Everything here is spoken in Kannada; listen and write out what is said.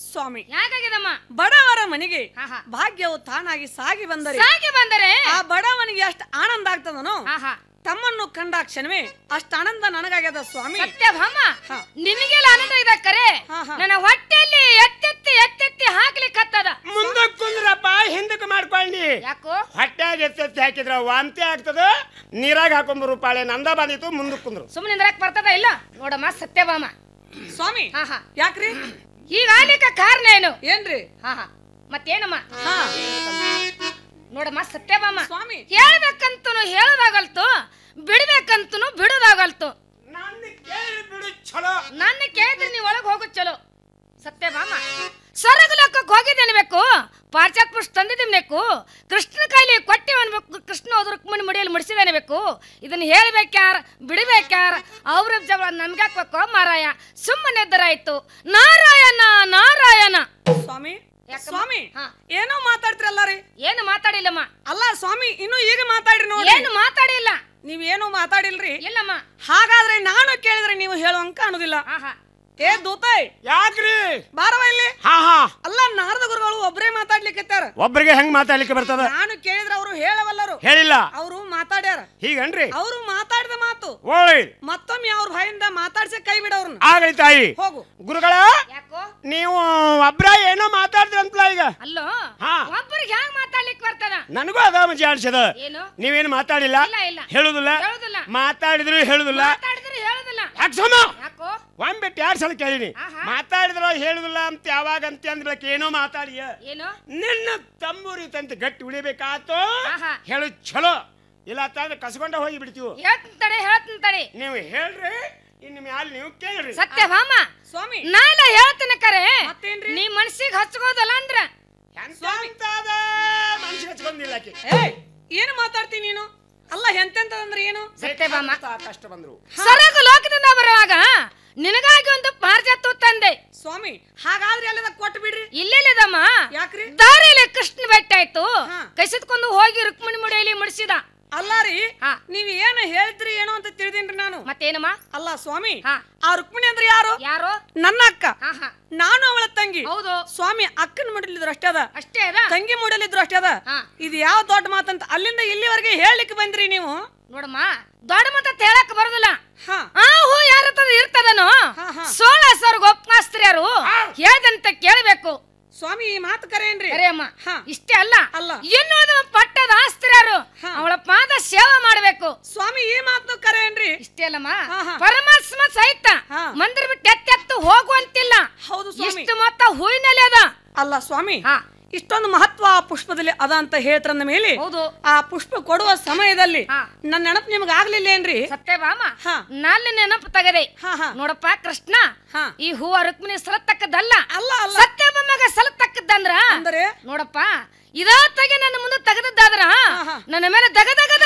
ಸ್ವಾಮಿ ಯಾಕಾಗಿದಮ್ಮ ಬಡವರ ಮನೆಗೆ ಹಾ, ಹಾ. ಭಾಗ್ಯವು ತಾನಾಗಿ ಸಾಗಿ ಬಂದರೆ ಸಾಗಿ ಬಂದರೆ ಆ ಬಡವನಿಗೆ ಎಷ್ಟು ಆನಂದ ಆಗ್ತದನೋ ಹಾ ಹಾ ತಮ್ಮನ್ನು ಕಂಡ ಕ್ಷಣವೇ ಅಷ್ಟು ಆನಂದ ನನಗಾಗ್ಯದ ಸ್ವಾಮಿ ಸತ್ಯಭಾಮ ಹಾ. ನಿನಗೆಲ್ಲ ಆನಂದ ಇದೆ ಕರೆ ಹಾ, ಹಾ. ನನ್ನ ಹೊಟ್ಟೆಯಲ್ಲಿ ಎತ್ತೆತ್ತಿ ಎತ್ತೆತ್ತಿ ಹಾಕ್ಲಿಕ್ಕತ್ತದ ಮುಂದಕ್ಕೆ ಕುಂದ್ರಪ್ಪ ಹಿಂದಕ್ಕೆ ಮಾಡ್ಕೊಳ್ಳಿ ಯಾಕೋ ಹೊಟ್ಯಾಗ ಎತ್ತೆತ್ತಿ ಹಾಕಿದ್ರ ವಾಂತಿ ಆಗ್ತದ ನೀರಾಗ ಹಾಕೊಂಬರು ಪಾಳೆ ನಂದ ಬಂದಿತ್ತು ಮುಂದಕ್ಕೆ ಕುಂದ್ರು ಸುಮ್ಮನೆ ನಿಂದ್ರಕ್ ಬರ್ತದ ಇಲ್ಲ ನೋಡಮ್ಮ ಸತ್ಯಭಾಮ ಸ್ವಾಮಿ ಹಾ ಹಾ ಯಾಕ್ರಿ ಈಗ ಆಗ್ಲಿಕ್ಕ ಕಾರಣ ಏನು ಏನ್ರಿ ಹಾ ಹಾ ಮತ್ತೇನಮ್ಮ ಹಾ ನೋಡಮ್ಮ ಸತ್ಯಭಾಮ ಸ್ವಾಮಿ ಹೇಳ್ಬೇಕಂತನು ಹೇಳೋದಾಗಲ್ತು ಬಿಡ್ಬೇಕಂತನು ಬಿಡೋದಾಗಲ್ತು ನನ್ನ ಕೇಳಿ ಬಿಡು ಚಲೋ ನನ್ನ ಕೇಳಿದ್ರೆ ನೀವು ಒಳಗೆ ಹೋಗೋದು ಚಲೋ ಸತ್ಯಭಾಮ ಸ್ವರ್ಗ ಲೋಕಕ್ಕೆ ಹೋಗಿದ್ದೆ ಅನ್ಬೇಕು ಪಾರ್ಚಾತ್ ಪುರುಷ ತಂದಿದ್ದನ್ಬೇಕು ಕೃಷ್ಣ ಕೈಲಿ ಕೊಟ್ಟಿ ಅನ್ಬೇಕು ಕೃಷ್ಣ ಹೋದ್ರ ರುಕ್ಮಿಣಿ ಮುಡಿಯಲ್ಲಿ ಮುಡಿಸಿದ ಅನ್ಬೇಕು ಇದನ್ನ ಹೇಳ್ಬೇಕ್ಯಾರ ಬಿಡ್ಬೇಕ್ಯಾರ ಅವ್ರ ಜಗಳ ನಮ್ಗ್ಯಾಕ್ಬೇಕು ಮಾರಾಯ ಸುಮ್ಮನೆ ಎದ್ದರಾಯ್ತು ನಾರಾಯಣ ನಾರಾಯಣ ಸ್ವಾಮಿ ಯಾಕಮ್ಮ? ಸ್ವಾಮಿ ಹಾ. ಏನೋ ಮಾತಾಡ್ತಿರಲ್ಲ ರೀ ಏನು ಮಾತಾಡಿಲ್ಲಮ್ಮ ಅಲ್ಲ ಸ್ವಾಮಿ ಇನ್ನು ಈಗ ಮಾತಾಡ್ರಿ ನೋಡಿ ಏನು ಮಾತಾಡಿಲ್ಲ ನೀವೇನು ಮಾತಾಡಿಲ್ರಿ ಇಲ್ಲಮ್ಮ ಹಾಗಾದ್ರೆ ನಾನು ಕೇಳಿದ್ರೆ ನೀವು ಹೇಳುವಂಕ ಅನ್ನೋದಿಲ್ಲ ಹಾ ಹಾ ಏ ದೂತಾಯ್ ಯಾಕ್ರಿ ಬಾರವ ಇಲ್ಲಿ ಹಾ ಹಾ ಅಲ್ಲ ನಾರದ ಗುರುಗಳು ಒಬ್ರೇ ಮಾತಾಡ್ಲಿಕ್ಕತ್ತಾರ ಒಬ್ರಿಗೆ ಹೆಂಗ್ ಮಾತಾಡ್ಲಿಕ್ಕೆ ಬರ್ತದ ನಾನು ಕೇಳಿದ್ರೆ ಅವರು ಹೇಳವಲ್ಲರು ಹೇಳಿಲ್ಲ ಅವರು ಮಾತಾಡ್ಯಾರ ಹೀಗನ್ರಿ ಅವರು ಮಾತಾಡಿದ ಮಾತು ಓಯ್ ಮತ್ತೊಮ್ಮೆ ಅವ್ರ ಬಾಯಿಂದ ಮಾತಾಡ್ಸೆ ಕೈ ಬಿಡವ್ರನ್ನ ಆಗಲಿ ತಾಯಿ ಹೋಗು ಗುರುಗಳ ಯಾಕೋ ನೀವು ಒಬ್ರ ಏನೋ ಮಾತಾಡಿದ್ರಂತಲ್ಲ ಈಗ ಅಲ್ಲೋ ಹಾ. ಒಬ್ಬರಿಗೆ ಹ್ಯಾಂಗ ಮಾತಾಡ್ಲಿಕ್ಕೆ ಬರ್ತದ ನನಗೂ ಅದ ಮಜಾ ಅನ್ಸದ ಏನು ನೀವೇನು ಮಾತಾಡಿಲ್ಲ ಇಲ್ಲ ಇಲ್ಲ ಹೇಳುದಿಲ್ಲ ಹೇಳುದಿಲ್ಲ ಮಾತಾಡಿದ್ರು ಹೇಳುದಿಲ್ಲ ಮಾತಾಡಿದ್ರೆ ಹೇಳುದಿಲ್ಲ ಯಾಕೆ ಸಮ ಯಾಕೋ ಒಂಬೆಟ್ಟು ಎರಡು ಸಲ ಕೇಳಿನಿ ಆಹಾ. ಮಾತಾಡಿದ್ರ ಹೇಳುದಿಲ್ಲ ಅಂತ ಯಾವಾಗ ಅಂತ ಅಂದ್ರಕ್ಕೆ ಏನೋ ಮಾತಾಡಿಯ ಏನು ನಿನ್ನ ತಮ್ಮೂರಿ ತಂತ ಗಟ್ಟಿ ಉಳಿಬೇಕಾತು ಆಹಾ. ಹೇಳು ಚಲೋ ಇಲ್ಲ ಅಂತಂದ್ರೆ ಕಸ್ಕೊಂಡ ಹೋಗಿ ಬಿಡ್ತೀವಿ ಹೇಳ್ತಂತಡೆ ಹೇಳ್ತಂತಡೆ ನೀವು ನೀವು ಹೇಳ್ರಿ ಇನ್ನು ಮ್ಯಾಲ ನೀವು ಕೇಳ್ರಿ ಸತ್ಯಭಾಮ ಸ್ವಾಮಿ ನಾನ ಹೇಳ್ತೀನಿ ಕರೆ ಮತ್ತೇನ್ರಿ? ನೀ ಮನ್ಸಿಗೆ ಹಚ್ಕೋದಲ್ಲ ಅಂದ್ರ ಎಂತ ಅಂತದ ಮನ್ಸಿಗೆ ಹಚ್ಕೊಂಡಿಲ್ಲ ಆಕಿ ಏ ಏನು ಮಾತಾಡ್ತೀನಿ ನೀನು ಅಲ್ಲ ಎಂತೆಂತದಂದ್ರೆ ಏನು ಸತ್ಯಭಾಮ ಬೇಕಾದಂತ ಕಷ್ಟ ಬಂದ್ರು ಸರಗ ಲೋಕದಿಂದ ಬರುವಾಗ ನಿನಗಾಗಿ ಒಂದು ಪಾರ್ಜತ್ತು ತಂದೆ ಸ್ವಾಮಿ ಹಾಗಾದ್ರೆ ಅಲ್ಲದ ಕೊಟ್ಟು ಬಿಡ್ರಿ ಇಲ್ಲೆಲ್ಲಿದಮ್ಮ ಯಾಕ್ರಿ ದಾರಿಯಲ್ಲಿ ಕೃಷ್ಣ ಬೆಟ್ಟ ಆಯ್ತು ಹಾ. ಕಸಿದ್ಕೊಂಡು ಹೋಗಿ ರುಕ್ಮಿಣಿ ಮುಡಿಯಲ್ಲಿ ಮುಡಿಸಿದ ಅಲ್ಲ ರೀ ಹಾ. ನೀವ್ ಏನು ಹೇಳಿದ್ರಿ ಏನೋ ಅಂತ ತಿಳಿದೀನ್ರಿ ನಾನು ಮತ್ತೇನಮ್ಮ ಅಲ್ಲ ಸ್ವಾಮಿ ಹಾ. ಆ ರುಕ್ಮಿಣಿ ಅಂದ್ರೆ ಯಾರು ಯಾರು ನನ್ನ ಅಕ್ಕ ಹಾ ಹಾ ನಾನು ಅವಳ ತಂಗಿ ಹೌದು ಸ್ವಾಮಿ ಅಕ್ಕನ ಮುಡಲಿದ್ರು ಅಷ್ಟೇ ಅದ ಅಷ್ಟೇ ಅದ ತಂಗಿ ಮುಡಲಿದ್ರು ಅಷ್ಟೇ ಅದ ಹಾ. ಇದು ಯಾವ ದೊಡ್ಡ ಮಾತಂತ ಅಲ್ಲಿಂದ ಇಲ್ಲಿವರೆಗೆ ಹೇಳಲಿಕ್ಕೆ ಬಂದ್ರಿ ನೀವು ನೋಡಮ್ಮ ದೊಡ್ಡ ಮತ ಹೇಳಕ್ ಬರೋದಿಲ್ಲ ಹಾ ಆ ಹೂ ಯಾರ ಹತ್ರ ಇರ್ತದನೋ ಹಾ, ಹಾ. ಸೋಳ ಸರ್ ಒಪ್ಪಾಸ್ತ್ರಿಯರು ಹೇಳ್ದಂತ ಕೇಳಬೇಕು ಸ್ವಾಮಿ ಈ ಮಾತು ಕರೇನ್ರಿ ಅರೆ ಅಮ್ಮ ಹಾ. ಇಷ್ಟೇ ಅಲ್ಲ ಅಲ್ಲ. ಇನ್ನುಳಿದ ಪಟ್ಟದ ಆಸ್ತಿರ್ಯಾರು ಹಾ. ಅವಳ ಪಾದ ಸೇವೆ ಮಾಡಬೇಕು ಸ್ವಾಮಿ ಈ ಮಾತು ಕರೇನ್ರಿ ಇಷ್ಟೇ ಅಲ್ಲಮ್ಮ ಹಾ, ಹಾ. ಪರಮಾತ್ಮ ಸಹಿತ ಹಾ. ಮಂದಿರ ಬಿಟ್ಟು ಎತ್ತೆತ್ತು ಹೋಗುವಂತಿಲ್ಲ ಹೌದು ಸ್ವಾಮಿ ಇಷ್ಟು ಮೊತ್ತ ಹೂವಿನಲ್ಲಿ ಅದ ಅಲ್ಲ ಸ್ವಾಮಿ ಹಾ ಇಷ್ಟೊಂದು ಮಹತ್ವ ಆ ಪುಷ್ಪದಲ್ಲಿ ಅದ ಅಂತ ಹೇಳ್ತಾರಂದ ಮೇಲೆ ಹೌದು ಆ ಪುಷ್ಪ ಕೊಡುವ ಸಮಯದಲ್ಲಿ ಹಾ. ನನ್ನ ನೆನಪು ನಿಮ್ಗೆ ಆಗ್ಲಿಲ್ಲ ಏನ್ರಿ ಸತ್ಯಭಾಮ ಹಾ. ನಲ್ಲಿ ನೆನಪು ತಗದೆ ಹಾ ಹಾ ನೋಡಪ್ಪ ಕೃಷ್ಣ ಹಾ. ಈ ಹೂವ ರುಕ್ಮಿಣಿ ಸಲತಕ್ಕದ್ದಲ್ಲ ಅಲ್ಲ ಅಲ್ಲ ಸತ್ಯಭಾಮಗ ಸಲತಕ್ಕದ್ದಂದ್ರ ಅಂದರೆ ನೋಡಪ್ಪ ಇದ ತೆಗೆ ನನ್ನ ಮುಂದೆ ತೆಗೆದದ್ದಾದ್ರ ಹಾ. ನನ್ನ ಮೇಲೆ ದಗ ದಗ